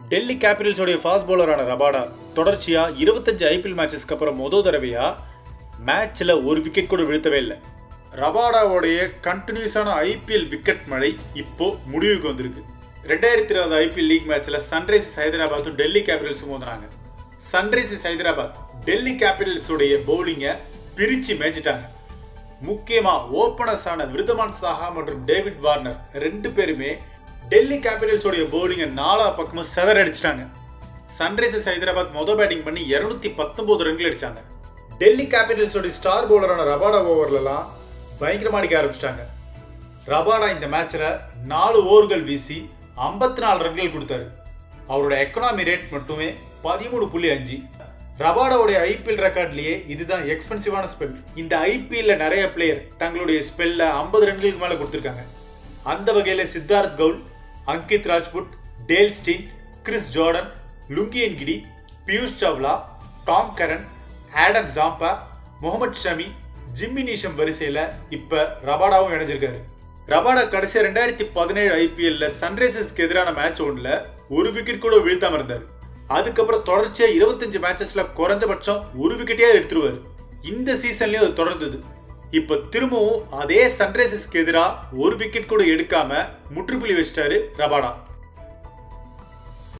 டெல்லி கேபிட்டல்ஸோடைய ஃபாஸ்ட் பவுலரான ரபாடா தொடர்ச்சியா இருபத்தஞ்சு ஐபிஎல் மேட்சஸ்க்கு அப்புறம் முத தடவையா மேட்ச்ல ஒரு விக்கெட் கூட வீழ்த்தவே இல்லை ரபாடாவோடைய கண்டினியூஸான ஐபிஎல் விக்கெட் மழை இப்போ முடிவுக்கு வந்திருக்கு ரெண்டாயிரத்தி இருபது ஐபிஎல் லீக் மேட்ச்ல சன்ரைசர்ஸ் ஹைதராபாத்தும் டெல்லி கேபிட்டல்ஸும் மோதினாங்க சன்ரைசர்ஸ் ஹைதராபாத் டெல்லி கேபிட்டல்ஸோடைய பவுலிங்கை பிரிச்சு மேய்ச்சிட்டாங்க முக்கியமா ஓபனர்ஸ் ஆன விருதமான் சாஹா மற்றும் டேவிட் வார்னர் ரெண்டு பேருமே டெல்லி கேபிட்டல்ஸோடைய பவுலிங்கை நாலா பக்கமும் செதறடிச்சிட்டாங்க சன்ரைசர்ஸ் ஹைதராபாத் மொதல் பேட்டிங் பண்ணி இருநூத்தி பத்தொன்பது ரன்கள் அடிச்சாங்க டெல்லி கேபிட்டல்ஸோட ஸ்டார் பவுலரான ரபாடா ஓவர்லலாம் பயங்கரமா அடிக்க ஆரம்பிச்சிட்டாங்க ரபாடா இந்த மேட்ச்ல நாலு ஓவர்கள் வீசி ஐம்பத்தி நாலு ரன்கள் கொடுத்தாரு அவரோட எக்கனாமி ரேட் மட்டுமே பதிமூணு புள்ளி அஞ்சு ரபாடாவுடைய ஐபிஎல் ரெக்கார்ட்லயே இதுதான் எக்ஸ்பென்சிவான ஸ்பெல் இந்த ஐபிஎல்ல நிறைய பிளேயர் தங்களுடைய ஸ்பெல்ல ஐம்பது ரன்களுக்கு மேல கொடுத்திருக்காங்க அந்த வகையில Siddharth Kaul Ankit Rajput Dale Steyn Chris Jordan Lungi கிடி Piyush Chawla Tom Curran Adam Zampa Mohammed Shami Jimmy Neesham வரிசையில இப்ப ரபாடாவும் இணைஞ்சிருக்காரு ரபாடா கடைசியா ரெண்டாயிரத்தி பதினேழு ஐபிஎல்ல சன்ரைசர்ஸ்க்கு எதிரான மேட்ச் ஒன்றுல ஒரு விக்கெட் கூட வீழ்த்தாம இருந்தாரு அதுக்கப்புறம் தொடர்ச்சியா இருபத்தஞ்சு மேட்சஸ்ல குறைஞ்சபட்சம் ஒரு விக்கெட்டே எடுத்துருவாரு இந்த சீசன்லயும் அது தொடர்ந்தது இப்ப திரும்பவும் அதே சன்ரைசர்ஸ்க்கு எதிராக ஒரு விக்கெட் கூட எடுக்காம முற்றுப்புள்ளி வச்சிட்டாரு ரபாடா